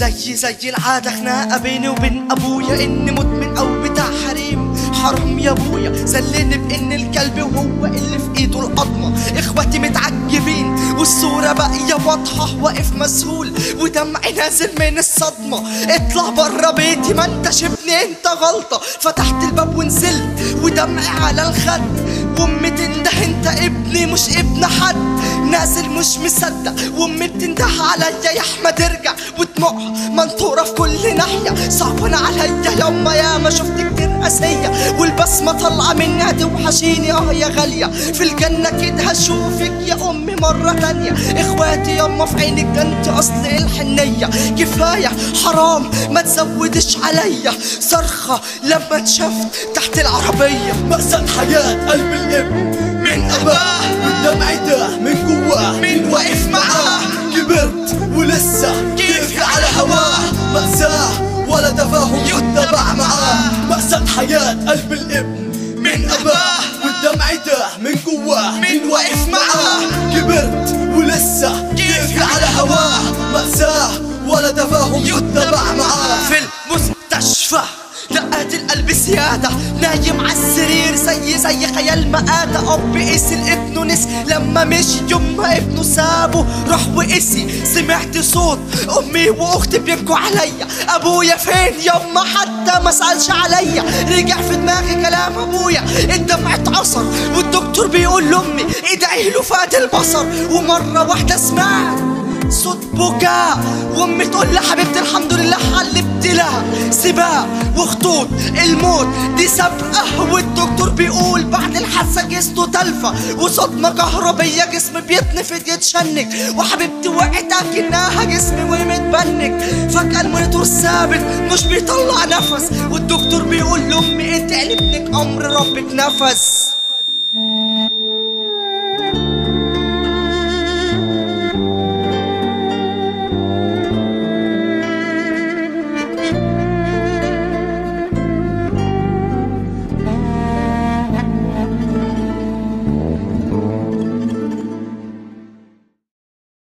زي زي العادة خناقة بيني وبين ابويا اني مدمن او بتاع حريم حرام يا ابويا زلني بان الكلب وهو اللي في ايده القضمة اخواتي متعجبين والصورة باقية واضحة واقف مسهول ودمعي نازل من الصدمة اطلع برا بيتي ما انتش ابني انت غلطة فتحت الباب ونزلت ودمعي على الخد وامي تنده انت ابني مش ابن حد نازل مش مصدق وامي بتنده عليا يا احمد ارجع ودموعها منطورة في كل ناحية صعبان عليا ياما يا ما شفت كتير قاسية والبسمة طالعة منها توحشيني اه يا غالية في الجنة كده هشوفك يا امي مرة تانية اخواتي ياما في عينك ده انت اصل الحنية كفاية حرام ما تزودش عليا صرخة لما اتشفت تحت العربية مأساة حياة قلب الابن من أباه والدمع ده من جواه مين واقف معاه كبرت ولسه كيف على هواه مأساة ولا تفاهم يتبع معاه مأساة حياة قلب الابن من أباه والدمع ده من جواه مين واقف معاه كبرت ولسه كيف على هواه مأساة ولا تفاهم يتبع معاه في المستشفى دقات القلب زيادة نايم على السرير زي زي خيال مآتة أب قسي لابنه نسي لما مشي يوم ما ابنه سابه راح وقسي سمعت صوت أمي وأختي بيبكوا عليا أبويا فين يما حتى ما سألش عليا رجع في دماغي كلام أبويا الدمع اتعصر والدكتور بيقول لأمي ادعي له فات البصر ومرة واحدة سمعت صوت بكاء وامي تقول لها حبيبتي الحمد لله حلبت لها سباق وخطوط الموت دي سابقه والدكتور بيقول بعد الحادثه جسمه تلفه وصدمه كهربيه جسمي بيتنفض يتشنج وحبيبتي وقعت اكنها جسمي ومتبنج فجاه المونيتور ثابت مش بيطلع نفس والدكتور بيقول لامي ادعي لابنك امر ربك نفس